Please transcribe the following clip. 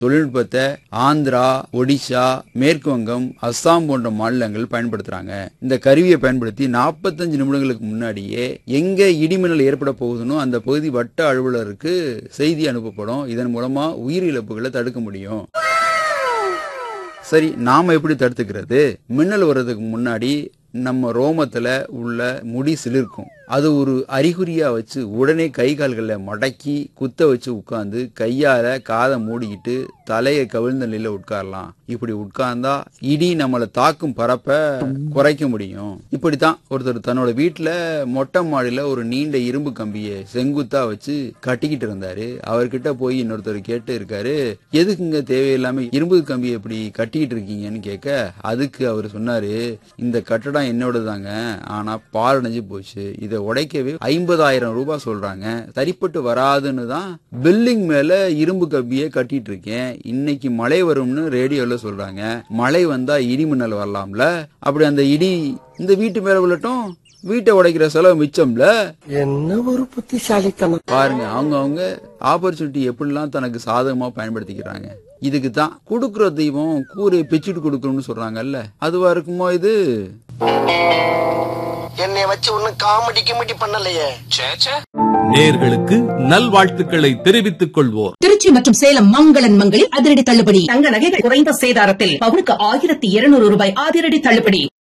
தொழில்நுட்பத்தை ஆந்திரா ஒடிஷா மேற்கு வங்கம் அஸ்ஸாம் போன்ற மாநிலங்கள் பயன்படுத்துறாங்க இந்த கருவியை பயன்படுத்தி 45 நிமிடங்களுக்கு முன்னாடியே எங்க இடிமின்னல் ஏற்பட போகுதுன்னு அந்த பகுதி வட்ட அலுவலருக்கு செய்தி அனுப்பப்படும் இதன் மூலமா உயிரிழப்புகளை தடுக்க முடியும் சரி நாம எப்படி தடுத்துக்கிறது மின்னல் வர்றதுக்கு முன்னாடி நம்ம ரோமத்துல உள்ள முடி சிலிர்க்கும் அது ஒரு அறிகுறியா வச்சு உடனே கை கால்களை மடக்கி குத்த வச்சு உட்கார்ந்து கையால காதை மூடிக்கிட்டு தலையை கவிழ்ந்த நிலையில உட்காரலாம் இப்படி உட்கார்ந்தா இடி நம்மளை தாக்கும் பரப்ப குறைக்க முடியும் இப்படித்தான் ஒருத்தர் தன்னோட வீட்டுல மொட்டை மாடியில ஒரு நீண்ட இரும்பு கம்பியை செங்குத்தா வச்சு கட்டிக்கிட்டு இருந்தாரு அவர்கிட்ட போய் இன்னொருத்தர் கேட்டு இருக்காரு எதுக்குங்க தேவையில்லாம இரும்பு கம்பியை இப்படி கட்டிக்கிட்டு இருக்கீங்கன்னு கேட்க அதுக்கு அவர் சொன்னாரு இந்த கட்டடம் என்னோடதாங்க ஆனா பாலடைஞ்சு போச்சு இதை உடைக்கவே ஐம்பதாயிரம் ரூபாய் சொல்றாங்க சரிப்பட்டு வராதுன்னு தான் பில்டிங் மேல இரும்பு கம்பியை கட்டிட்டு இருக்கேன் இன்னைக்கு மழை வரும்னு ரேடியோல சொல்றாங்க மழை வந்தா இடி மின்னல் வரலாம்ல அப்படி அந்த இடி இந்த வீட்டு மேல விழட்டும் வீட்டை உடைக்கிற செலவு மிச்சம்ல என்ன ஒரு புத்திசாலித்தனம் பாருங்க அவங்க அவங்க ஆப்பர்ச்சுனிட்டி எப்படிலாம் தனக்கு சாதகமா பயன்படுத்திக்கிறாங்க இதுக்கு தான் கொடுக்குற தெய்வம் கூரையை பிச்சுட்டு கொடுக்கணும்னு சொல்றாங்கல்ல அதுவா இருக்குமோ இது என்னைய வச்சு ஒன்னும் காமெடி கிமெடி பண்ணலையே நேர்களுக்கு நல்வாழ்த்துக்களை தெரிவித்துக் கொள்வோர் திருச்சி மற்றும் சேலம் மங்களன் மங்களில் அதிரடி தள்ளுபடி தங்க நகைகள் குறைந்த சேதாரத்தில் பவுனுக்கு ஆயிரத்தி இருநூறு ரூபாய் அதிரடி தள்ளுபடி